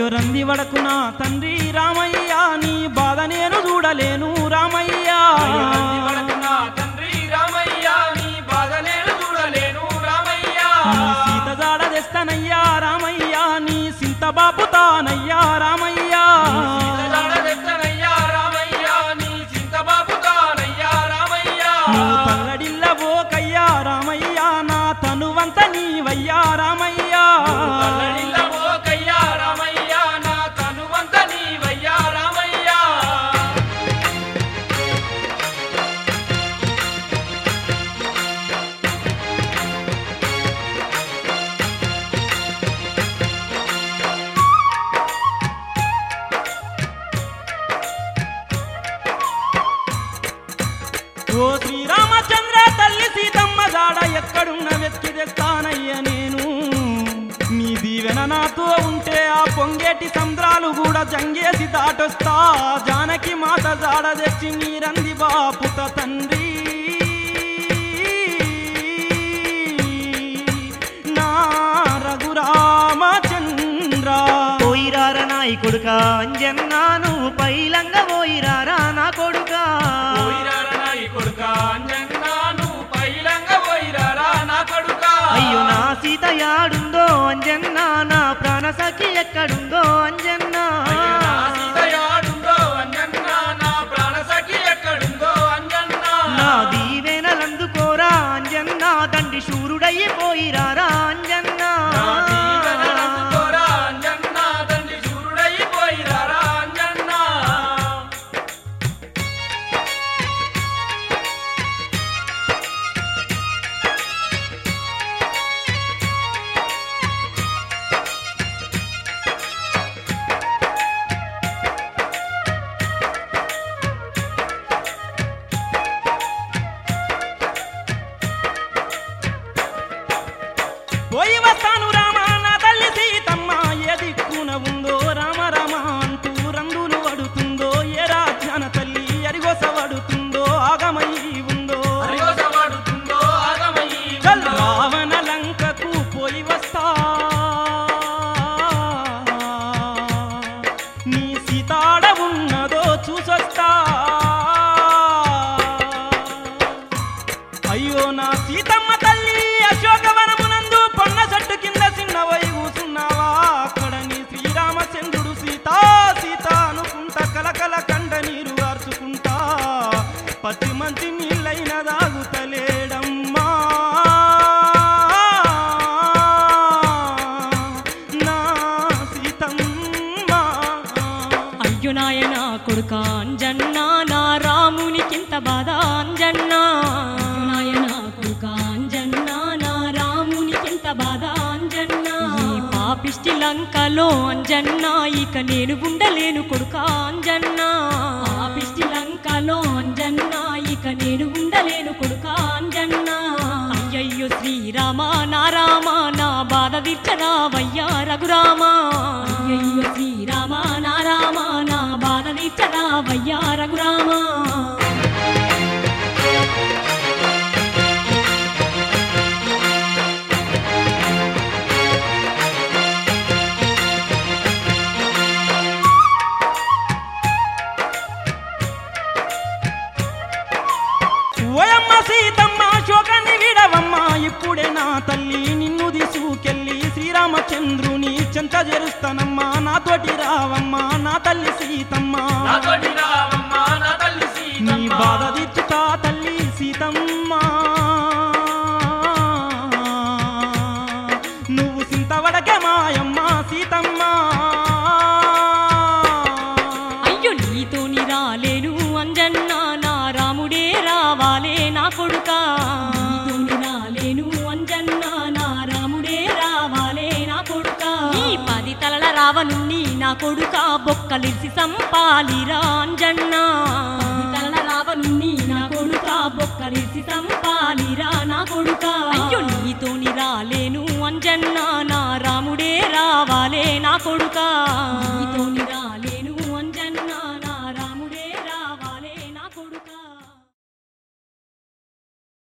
అయ్యో రంది వడకు నా తండ్రి రామయ్య నీ బాధ నేను చూడలేను రామయ్య అయ్యో నంది వడకు నా తండ్రి రామయ్య నీ బాధ నేను చూడలేను రామయ్య నీ సీత జాడ తెస్తానయ్యా రామయ్య నీ సింత బాపు తానయ్యా రామయ్య సీతజాడ తెచ్చనయ్యా రామయ్య నీ చింతబాబు తానయ్యా రామయ్య నువ్వు తల్లడిల్ల పోకయ్యా రామయ్య నా తనువంత నీవయ్యా రామయ్య తల్లడిల్ల పోకయ్యా రామయ్య నా తనువంత నీవయ్యా రామయ్య ఓ శ్రీరామచంద్ర తల్లి సీతమ్మ జాడ ఎక్కడున్న వెతికి తెస్తానయ్య నేను నీ దీవెన నాతో ఉంటే ఆ పొంగేటి సంద్రాలు కూడా జంగేసి దాటొస్తా జానకి మాత జాడ తెచ్చి మీరంది బాపుత తండ్రి నా రఘురామచంద్ర పోయిరారా నాయి కొడుక అంజన్నా నువ్వు పైలంగ పోయిరారా నా కొడుక పోయిరారా నా ఈ కొడుక అంజన్నా నువ్వు పైలంగ పోయిరారా నా కొడుక అయ్యో నా సీత యాడుందో అంజన్నా నా ప్రాణ సఖి ఎక్కడుందో అంజన్నా అయ్యో నా సీత యాడుందో అంజన్నా నా ప్రాణ సఖి ఎక్కడుందో అంజన్నా నా దీవెనలందుకోరా అంజన్నా తండ్రి శూరుడయ్యిపోయిరారా అంజన్నా నా దీవెనలందుకోరా అంజన్నా తండ్రి శూరుడైపోయిరారా అంజన్నా పోయి వస్తాను రామ నా తల్లి సీతమ్మ ఏ దిక్కున ఉందో రామ రామ అంటూ రంగులు వడుతుందో ఏ రాజ్యాన తల్లి అరిగోస వడుతుందో ఆగమయ్యి ఉందో హరిగోసవాడుతుందో ఆగమయ్యి చల్ ఉందో. రావణ లంకకు పోయి వస్తా నీ సీతాడ ఉన్నదో చూసొస్తా అయ్యో నా సీతమ్మ తల్లి అశోకవనమునందు పొన్న చెట్టు కింద చిన్నవై కూసున్నావా అక్కడ నీ శ్రీరామచంద్రుడు సీత సీత అనుకుంటా కలకల కండ నీరు ఆర్చుకుంటా పత్తి మంచి నీళ్ళైన దాగుతలేడమ్మా నా సీతమ్మ అయ్యో నాయన కొడుక అంజన్న నా రామునికింత బాధ అంజన్న అయ్యో నాయన కొడుక అంజన్న నా రామునికింత బాధ అంజన్న ఈ పాపిష్టి లంకలో అంజన్న ఇక నేను ఉండలేను కొడుక అంజన్న పాపిష్టి లంకలో అంజన్న ఇక నేను ఉండలేను కొడుక అంజన్న అయ్యయ్యో శ్రీరామ నా రామ నా బాధ తీర్చరావయ్యా రఘురామ అయ్యయ్యో శ్రీరామ నా రామ నా బాధ తీర్చరావయ్యా రఘురామ ఓయమ్మ సీతమ్మ శోకాన్ని వీడవమ్మ ఇప్పుడే నా తల్లి నిన్ను తీసుకెళ్ళి శ్రీరామచంద్రుని చెంత చేరుస్తానమ్మా నాతోటి రావమ్మా నా తల్లి సీతమ్మ నాతోటి రావమ్మ నా తల్లి నీ సీతమ్మ బాధ తీర్చుతా తల్లి సీతమ్మ నువ్వు సింతవడకే మాయమ్మ సీతమ్మ అయ్యో నీతోని రాలేను అంజన్న నా రాముడే రావాలే నా కొడుక నీతోని రాలేను అంజన్న నా రాముడే రావాలే నా కొడుక నీ పది తలల రావనుని నా కొడుక బొక్కలిసి సంపాలిరా అంజన్న పది తలల రావనుని నా కొడుక బొక్కలిసి సంపాలిరా నా కొడుక అయ్యో నీతోని రాలేను అంజన్న నా రాముడే రావాలే నా కొడుక నీతోని రా